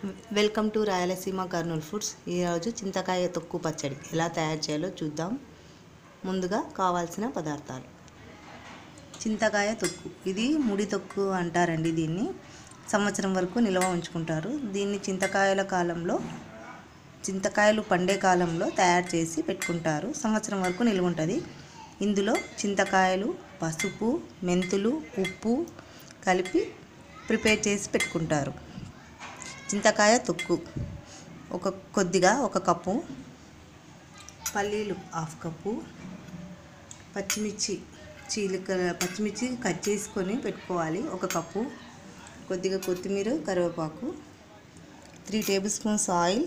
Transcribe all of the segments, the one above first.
welcome to Rayalaseema Kurnool foods ఈరోజు చింతకాయ తొక్కు పచ్చడి ఎలా తయారు చేయాలో చూద్దాం ముందుగా కావాల్సిన పదార్థాలు చింతకాయ తొక్కు ఇది ముడి తొక్కు అంటారండి దీన్ని సంవత్సరం వరకు నిల్వ ఉంచుకుంటారు దీన్ని చింతకాయల కాలంలో చింతకాయలు పండే కాలంలో తయారు చేసి పెట్టుకుంటారు సంవత్సరం వరకు నిల్వ ఉంటుంది ఇందులో చింతకాయలు పసుపు మెంతులు ఉప్పు కలిపి ప్రిపేర్ చేసి పెట్టుకుంటారు చింతకాయ తొక్కు ఒక కొద్దిగా ఒక కప్పు పల్లీలు హాఫ్ కప్పు పచ్చిమిర్చి చీలిక పచ్చిమిర్చి కట్ చేసుకొని పెట్టుకోవాలి ఒక కప్పు కొద్దిగా కొత్తిమీర కరివేపాకు త్రీ టేబుల్ స్పూన్స్ ఆయిల్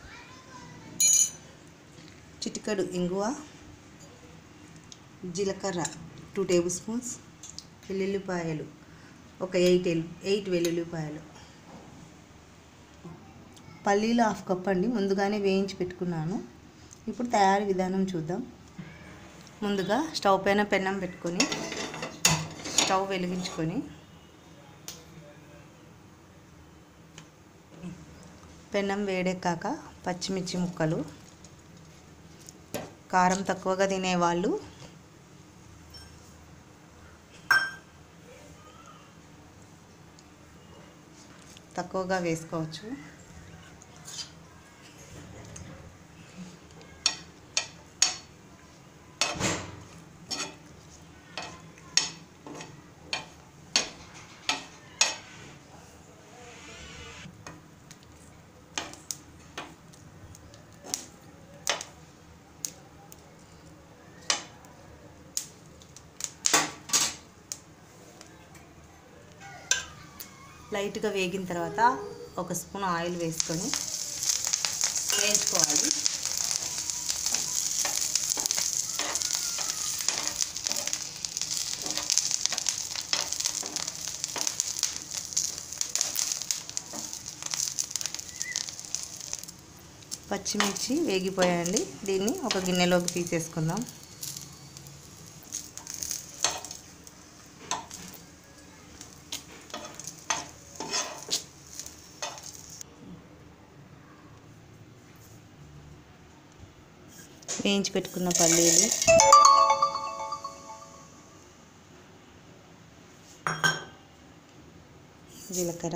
చిటికడు ఇంగువ జీలకర్ర టూ టేబుల్ స్పూన్స్ వెల్లుల్లిపాయలు ఒక ఎయిట్ ఎల్ ఎయిట్ వెల్లుల్లిపాయలు పల్లీలు హాఫ్ కప్ అండి ముందుగానే వేయించి పెట్టుకున్నాను ఇప్పుడు తయారీ విధానం చూద్దాం ముందుగా స్టవ్ పైన పెన్నం పెట్టుకొని స్టవ్ వెలిగించుకొని పెన్నం వేడెక్కాక పచ్చిమిర్చి ముక్కలు కారం తక్కువగా తినేవాళ్ళు తక్కువగా వేసుకోవచ్చు లైట్గా వేగిన తర్వాత ఒక స్పూన్ ఆయిల్ వేసుకొని వేయించుకోవాలి పచ్చిమిర్చి వేగిపోయాయండి దీన్ని ఒక గిన్నెలోకి తీసేసుకుందాం వేయించి పెట్టుకున్న పల్లీలు జీలకర్ర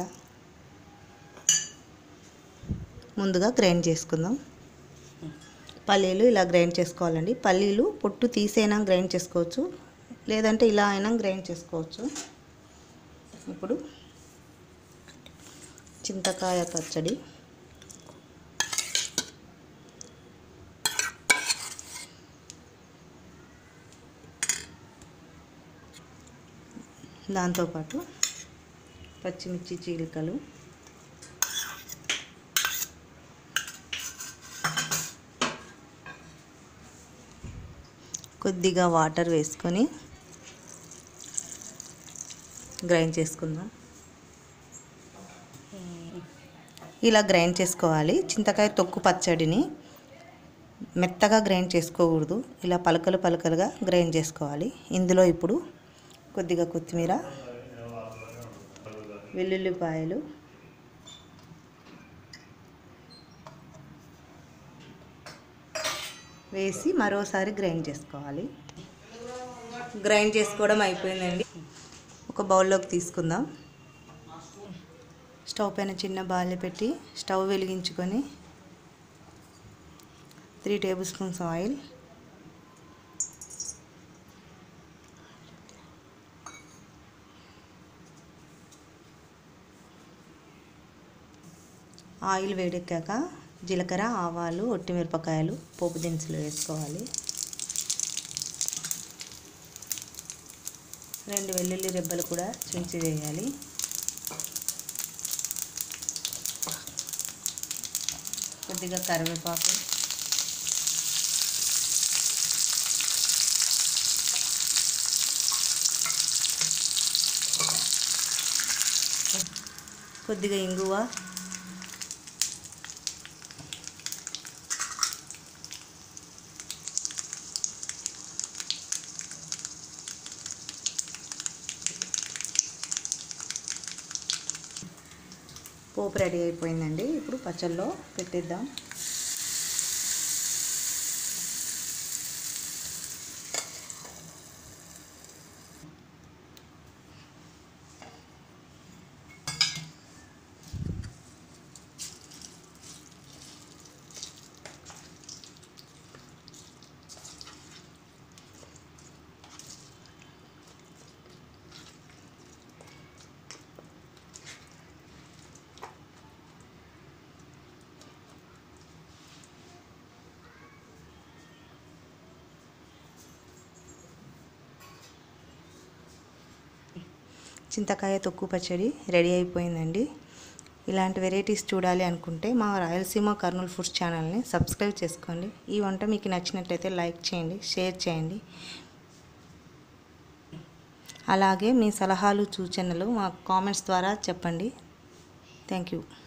ముందుగా గ్రైండ్ చేసుకుందాం పల్లీలు ఇలా గ్రైండ్ చేసుకోవాలండి పల్లీలు పొట్టు తీసైనా గ్రైండ్ చేసుకోవచ్చు లేదంటే ఇలా అయినా గ్రైండ్ చేసుకోవచ్చు ఇప్పుడు చింతకాయ పచ్చడి దాంతోపాటు పచ్చిమిర్చి చీలికలు కొద్దిగా వాటర్ వేసుకొని గ్రైండ్ చేసుకుందాం ఇలా గ్రైండ్ చేసుకోవాలి చింతకాయ తొక్కు పచ్చడిని మెత్తగా గ్రైండ్ చేసుకోకూడదు ఇలా పలకలు పలకలుగా గ్రైండ్ చేసుకోవాలి ఇందులో ఇప్పుడు కొద్దిగా కొత్తిమీర వెల్లుల్లిపాయలు వేసి మరోసారి గ్రైండ్ చేసుకోవాలి గ్రైండ్ చేసుకోవడం అయిపోయిందండి ఒక బౌల్లోకి తీసుకుందాం స్టవ్ పైన చిన్న బాల్య పెట్టి స్టవ్ వెలిగించుకొని three tablespoons oil oil వేడెక్కాక జీలకర్ర ఆవాలు ఒట్టిమిరపకాయలు పోపు దినుసులు వేసుకోవాలి రెండు వెల్లుల్లి రెబ్బలు కూడా చుంచి వేయాలి కొద్దిగా కరివేపాకు కొద్దిగా ఇంగువ పోపు రెడీ అయిపోయిందండి ఇప్పుడు పచ్చళ్ళలో పెట్టిద్దాం చింతకాయ తొక్కు పచ్చడి రెడీ అయిపోయిందండి ఇలాంటి వెరైటీస్ చూడాలి అనుకుంటే మా రాయలసీమ కర్నూలు ఫుడ్స్ ఛానల్ని సబ్స్క్రైబ్ చేసుకోండి ఈ వంట మీకు నచ్చినట్లయితే లైక్ చేయండి షేర్ చేయండి అలాగే మీ సలహాలు సూచనలు మా కామెంట్స్ ద్వారా చెప్పండి థ్యాంక్ యూ